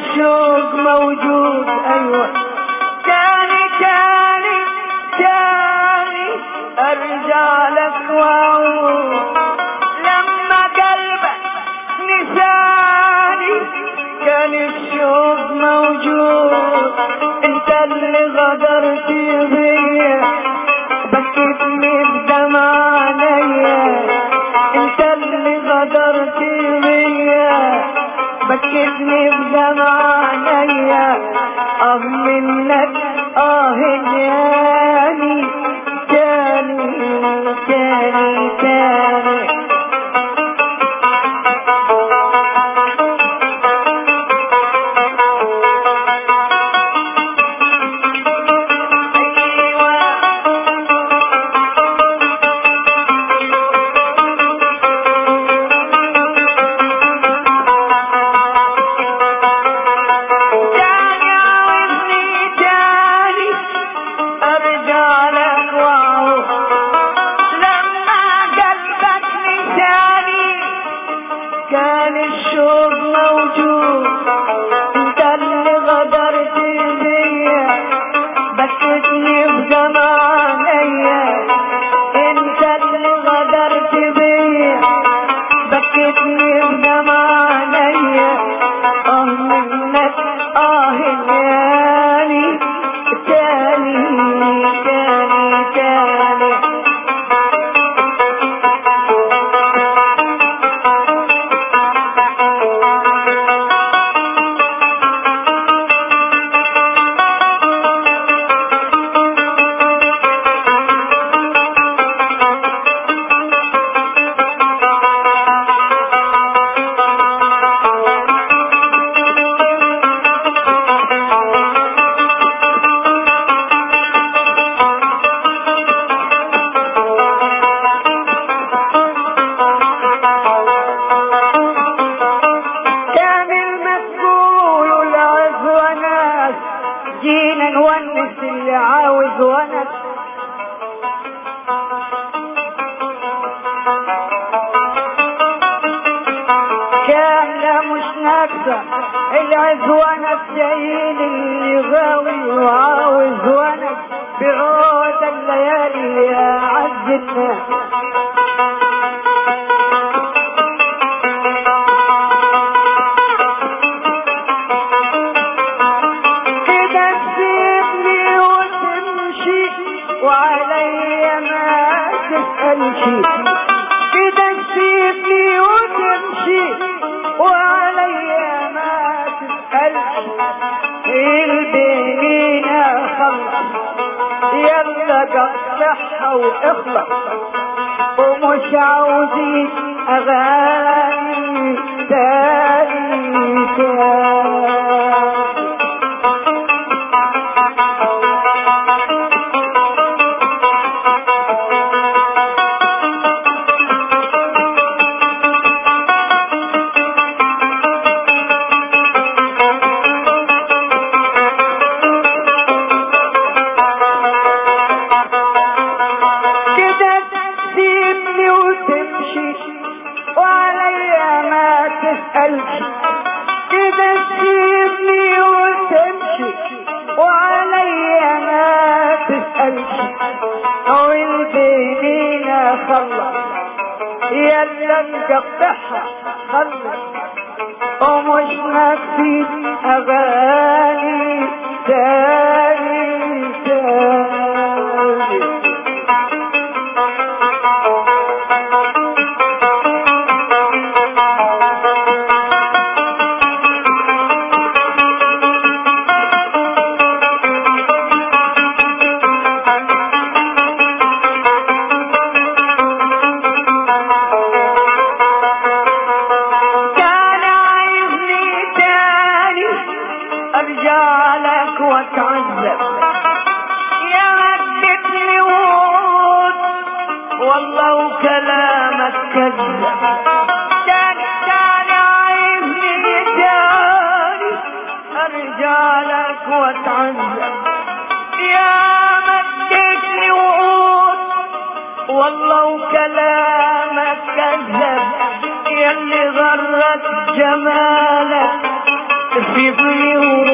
الشوق موجود ايوه تاني تاني تاني ارجع لك واعود لما قلبك نساني كان الشوق موجود انت اللي غدرت بيا بكتني بدمع عينيا انت اللي غدرت بيا بكتني بدمع عينيا اه منك اه جاني تاني تاني تاني تاني عاوزني تاني ارجع لك واعود لما قلبك نساني كان الشوق موجود انت اللي غدرت بيا بكتني بدمع عينيا انت اللي غدرت بيا بكتني بدمع عينيا اه منك اه ياني تاني تاني تاني كان المسؤول والعز وناس جينا نونس اللي عاوز ونس كان لا مش ناقصة العز ونس جايين اللي غاوي وعاوز ونس بعود الليالي يا عز الناس كده تسيبني وتمشي وعليا ما تسألش كده تسيبني وتمشي وعليا ما تسألش البنينة خلص يلا قطعها واخلص ومش عاوزين اغاني تاني تاني كده تسيبني وتمشي وعليا ما تسألش كده تسيبني وتمشي وعليا ما تسألش والبنينة خلص يلا نقطعها خلص ومش نفسي أغاني تاني تاني كان عايزني تاني ارجع لك واتعذب يا ردتني وعود والله وكلامك كذب كان كان عايزني تاني ارجع لك واتعذب يا مدتني وعود والله وكلامك كذب يلي غرت جمالك في طيور